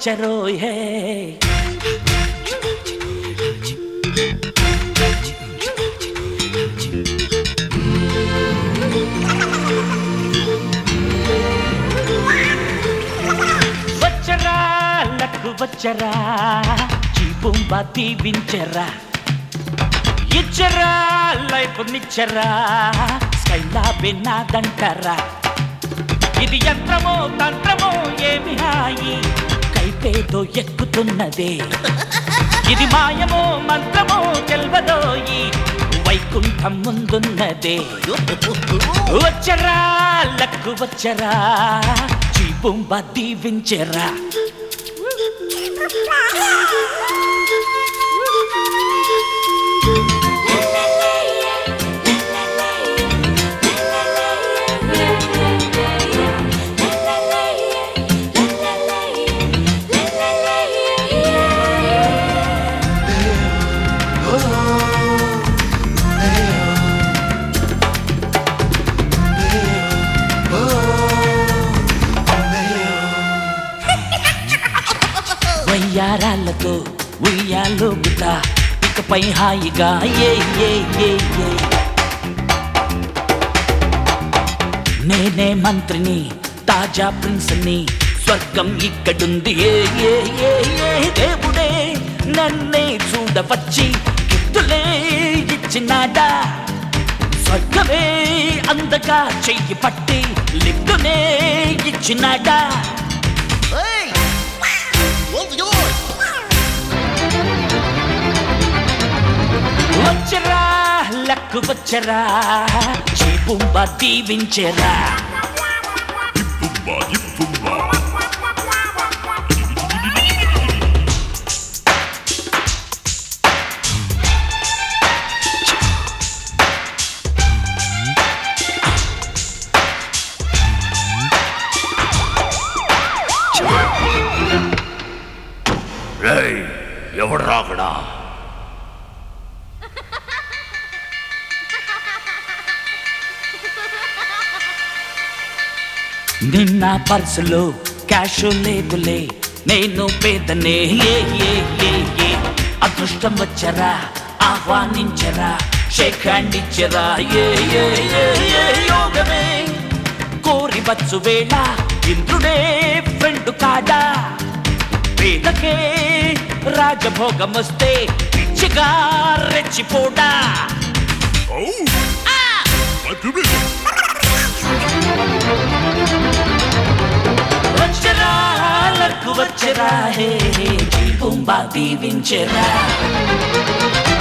వచ్చరో hey వచ్చరా luck వచ్చరా చీపుంబ దీవించరా ఇచ్చరా లైఫ్ నిచ్చరా స్కైలా విన్నాదంటరా ఇది యంత్రమో తంత్రమో ఏమి హాయి కైపేదో ఎక్కుతున్నదే ఇది మాయమో మంత్రమో తెల్వదోయి వైకుంఠం ముందున్నదే వచ్చరా లక్కు వచ్చరా చీపుంబ దీవించరా వయ్యారాళ్ళతో ఉయ్యాలోగుతా ఇకపై హాయిగా ఏ ఏ ఏ ఏ నేనే మంత్రిని తాజా ప్రిన్స్ని స్వర్గం ఇక్కడుంది ఏ ఏ ఏ ఏ దేవుడే నన్నే చూడవచ్చి గిఫ్టులే ఇచ్చినాడా స్వర్గమే అందగా చెయ్యి పట్టి లిఫ్టునే ఇచ్చినాడా Hey! One's yours! వచ్చరా లక్కు వచ్చరా చీపుంబ దీవించరా రేయ్ ఎవడు రాకడా నిన్న పర్సులో క్యాష్ లేదులే నేను పేదనే ఏ ఏ ఏ ఏ అదృష్టం వచ్చరా ఆహ్వానించరా షేక్ హ్యాండ్ ఇచ్చరా ఏ ఏ ఏ ఏ యోగమే కోరి వచ్చు వేళ ఇంద్రుడే ఫ్రెండ్ కాడా పేదకే రాజభోగం వస్తే పిచ్చిగా రెచ్చిపోడా వచ్చరా లక్కు వచ్చరా హే జీపుంబా దీవించరా